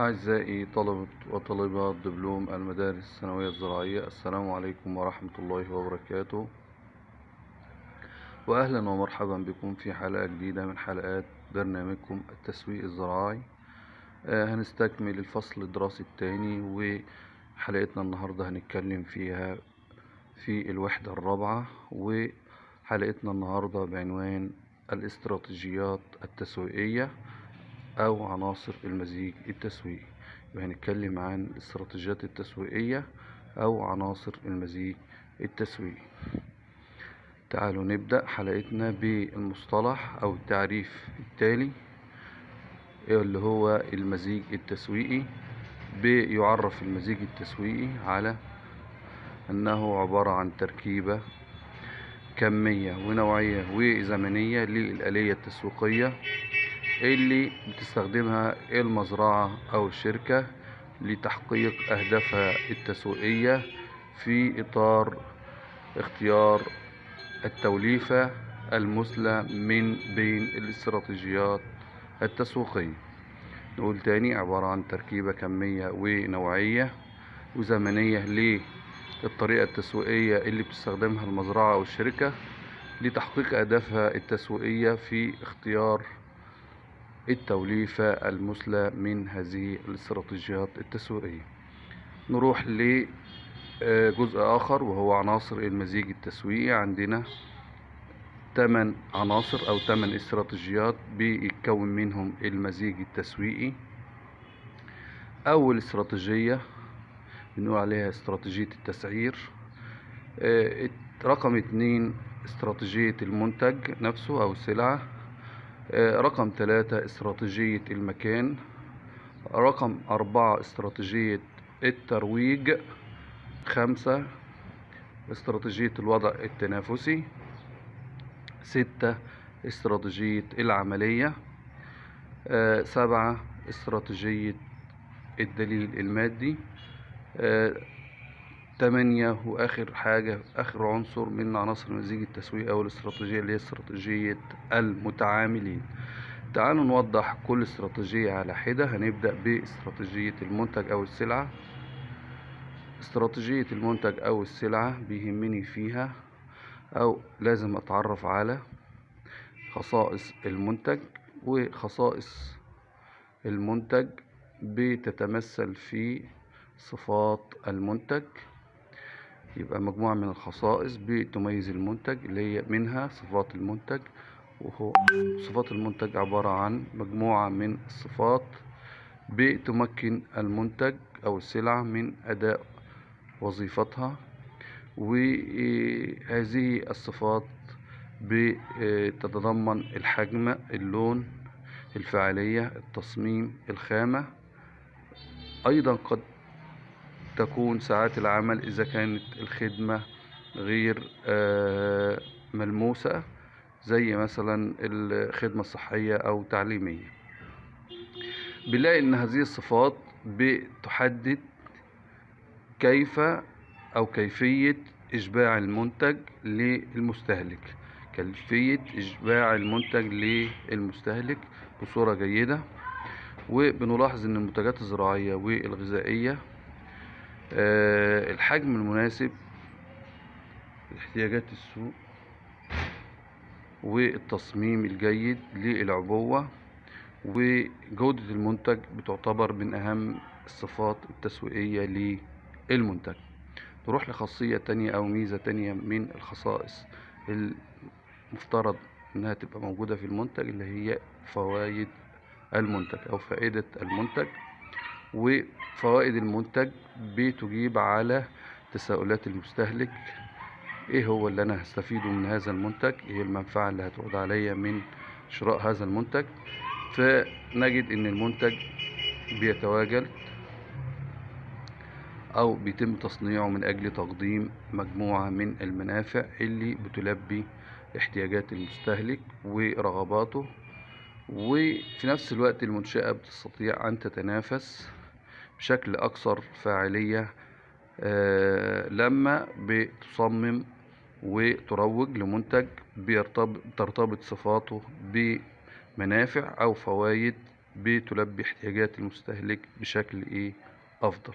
أعزائي طلبة وطالبات دبلوم المدارس الثانوية الزراعية السلام عليكم ورحمة الله وبركاته وأهلا ومرحبا بكم في حلقة جديدة من حلقات برنامجكم التسويق الزراعي آه، هنستكمل الفصل الدراسي الثاني وحلقتنا النهاردة هنتكلم فيها في الوحدة الرابعة وحلقتنا النهاردة بعنوان الاستراتيجيات التسويقية أو عناصر المزيج التسويقي يبقى هنتكلم عن الاستراتيجيات التسويقية أو عناصر المزيج التسويقي تعالوا نبدأ حلقتنا بالمصطلح أو التعريف التالي اللي هو المزيج التسويقي بيعرف المزيج التسويقي على أنه عبارة عن تركيبة كمية ونوعية وزمنية للآلية التسويقية اللي بتستخدمها المزرعة أو الشركة لتحقيق أهدافها التسويقية في إطار اختيار التوليفة المثلى من بين الاستراتيجيات التسويقية نقول تاني عبارة عن تركيبة كمية ونوعية وزمنية للطريقة التسويقية اللي بتستخدمها المزرعة أو الشركة لتحقيق أهدافها التسويقية في اختيار التوليفة المثلى من هذه الاستراتيجيات التسويقية نروح لجزء آخر وهو عناصر المزيج التسويقي عندنا تمن عناصر أو تمن استراتيجيات بيتكون منهم المزيج التسويقي أول استراتيجية بنقول عليها استراتيجية التسعير آه، رقم اتنين استراتيجية المنتج نفسه أو السلعة آه، رقم ثلاثة استراتيجية المكان رقم أربعة استراتيجية الترويج خمسة استراتيجية الوضع التنافسي ستة استراتيجية العملية آه، سبعة استراتيجية الدليل المادي آه، تمانية وآخر حاجة آخر عنصر من عناصر المزيج التسويق أو الاستراتيجية اللي هي استراتيجية المتعاملين تعالوا نوضح كل استراتيجية على حدة هنبدأ باستراتيجية المنتج أو السلعة استراتيجية المنتج أو السلعة بيهمني فيها أو لازم أتعرف على خصائص المنتج وخصائص المنتج بتتمثل في صفات المنتج يبقى مجموعة من الخصائص بتميز المنتج اللي هي منها صفات المنتج وهو صفات المنتج عبارة عن مجموعة من الصفات بتمكن المنتج أو السلعة من أداء وظيفتها وهذه الصفات بتتضمن الحجم اللون الفاعلية التصميم الخامة أيضا قد تكون ساعات العمل إذا كانت الخدمة غير آه، ملموسة زي مثلا الخدمة الصحية أو تعليمية بنلاقي إن هذه الصفات بتحدد كيف أو كيفية إشباع المنتج للمستهلك كيفية إشباع المنتج للمستهلك بصورة جيدة وبنلاحظ إن المنتجات الزراعية والغذائية آه، الحجم المناسب لاحتياجات السوق والتصميم الجيد للعبوة وجودة المنتج بتعتبر من أهم الصفات التسويقية للمنتج نروح لخاصية تانية أو ميزة تانية من الخصائص المفترض إنها تبقى موجودة في المنتج اللي هي فوائد المنتج أو فائدة المنتج وفوائد المنتج بتجيب على تساؤلات المستهلك ايه هو اللي انا هستفيده من هذا المنتج ايه المنفعة اللي هتعود عليا من شراء هذا المنتج فنجد ان المنتج بيتواجد او بيتم تصنيعه من اجل تقديم مجموعة من المنافع اللي بتلبي احتياجات المستهلك ورغباته وفي نفس الوقت المنشأة بتستطيع أن تتنافس بشكل أكثر فاعلية آه، لما بتصمم وتروج لمنتج بيرتبط ترتبط صفاته بمنافع أو فوائد بتلبي احتياجات المستهلك بشكل ايه افضل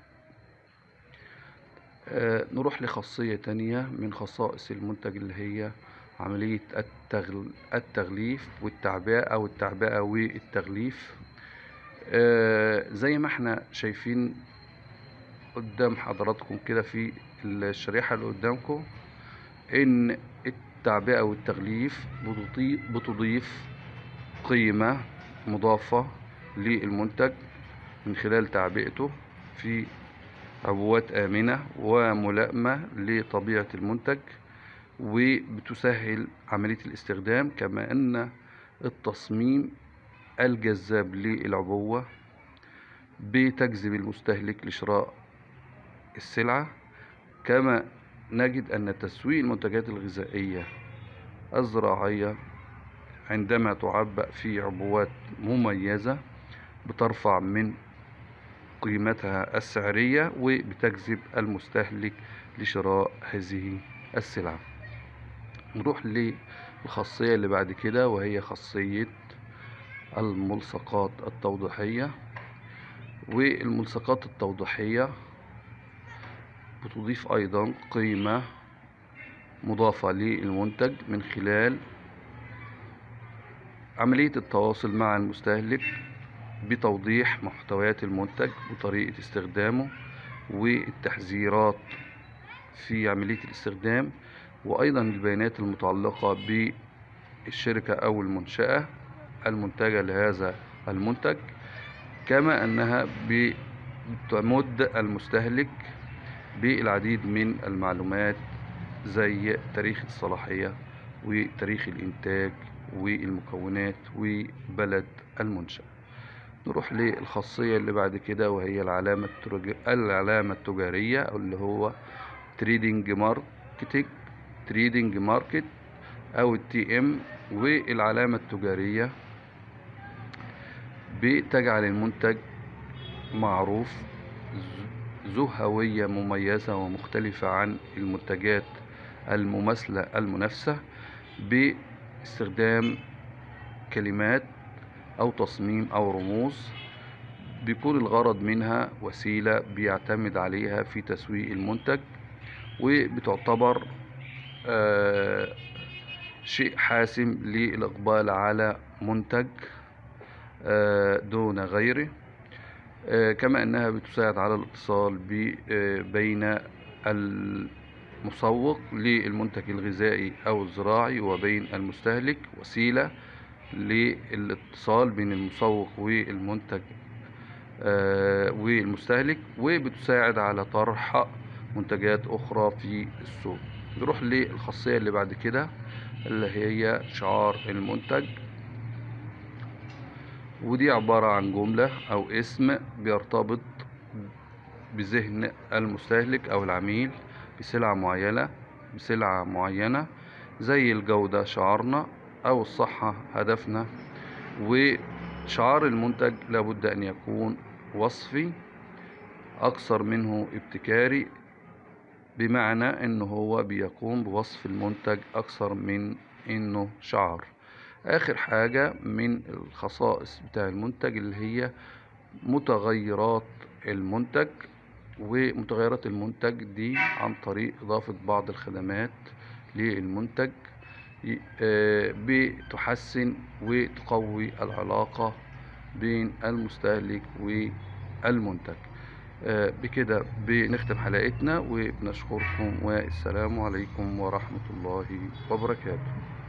آه نروح لخاصية تانية من خصائص المنتج اللي هي عملية التغل... التغليف والتعبئة أو التعبئة والتغليف آه زي ما احنا شايفين قدام حضراتكم كده في الشريحة اللي قدامكم إن التعبئة والتغليف بتضيف, بتضيف قيمة مضافة للمنتج من خلال تعبئته في عبوات آمنة وملائمة لطبيعة المنتج وبتسهل عملية الاستخدام كما أن التصميم الجذاب للعبوة بتجذب المستهلك لشراء السلعة كما نجد أن تسويق المنتجات الغذائية الزراعية عندما تعبأ في عبوات مميزة بترفع من قيمتها السعرية وبتجذب المستهلك لشراء هذه السلعة نروح للخاصية اللي بعد كده وهي خاصية الملصقات التوضيحية والملصقات التوضيحية بتضيف أيضا قيمة مضافة للمنتج من خلال عملية التواصل مع المستهلك بتوضيح محتويات المنتج وطريقة استخدامه والتحذيرات في عملية الاستخدام وأيضا البيانات المتعلقة بالشركة أو المنشأة المنتجة لهذا المنتج كما أنها بتمد المستهلك بالعديد من المعلومات زي تاريخ الصلاحية وتاريخ الإنتاج والمكونات وبلد المنشأ نروح للخاصية اللي بعد كده وهي العلامة العلامة التجارية أو اللي هو تريدنج ماركتنج تريدنج ماركت أو التي ام والعلامة التجارية بتجعل المنتج معروف ذو هوية مميزة ومختلفة عن المنتجات المماثلة المنافسة باستخدام كلمات أو تصميم أو رموز بيكون الغرض منها وسيلة بيعتمد عليها في تسويق المنتج وبتعتبر آه شيء حاسم للإقبال على منتج آه دون غيره آه كما أنها بتساعد على الاتصال بين المسوق للمنتج الغذائي أو الزراعي وبين المستهلك وسيلة للاتصال بين المسوق والمنتج آه والمستهلك وبتساعد على طرح منتجات أخرى في السوق نروح للخاصية اللي بعد كده اللي هي شعار المنتج ودي عبارة عن جملة أو اسم بيرتبط بذهن المستهلك أو العميل بسلعة معينة بسلعة معينة زي الجودة شعارنا أو الصحة هدفنا وشعار المنتج لابد أن يكون وصفي أكثر منه ابتكاري بمعنى أنه هو بيقوم بوصف المنتج أكثر من أنه شعار آخر حاجة من الخصائص بتاع المنتج اللي هي متغيرات المنتج ومتغيرات المنتج دي عن طريق إضافة بعض الخدمات للمنتج بتحسن وتقوي العلاقة بين المستهلك والمنتج بكده بنختم حلقتنا وبنشكركم والسلام عليكم ورحمة الله وبركاته